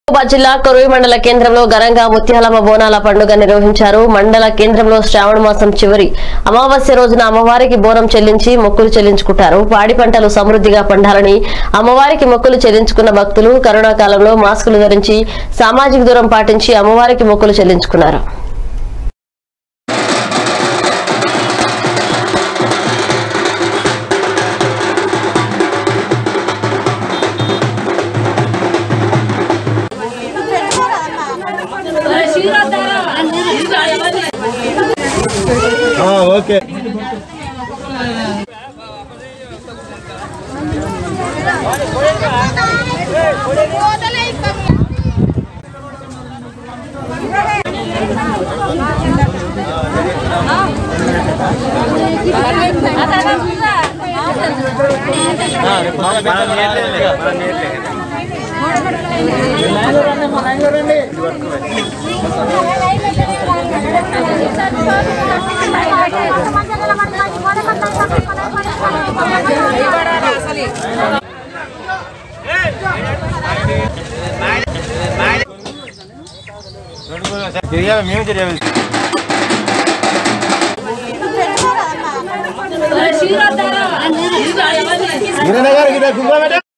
మహబూబాబాద్ జిల్లా కొరువి మండల కేంద్రంలో ఘనంగా ముత్యాలమ్మ బోనాల పండుగ నిర్వహించారు మండల కేంద్రంలో శ్రావణ మాసం చివరి అమావాస్య రోజున అమ్మవారికి బోనం చెల్లించి మొక్కులు చెల్లించుకుంటారు పాడి పంటలు సమృద్ధిగా పండాలని అమ్మవారికి మొక్కులు చెల్లించుకున్న భక్తులు కరోనా కాలంలో మాస్కులు ధరించి సామాజిక దూరం పాటించి అమ్మవారికి మొక్కులు చెల్లించుకున్నారు ఓకే మేము తెలియాలి గిరణ్ గారు గిన్నె కుంకుమ పెట్ట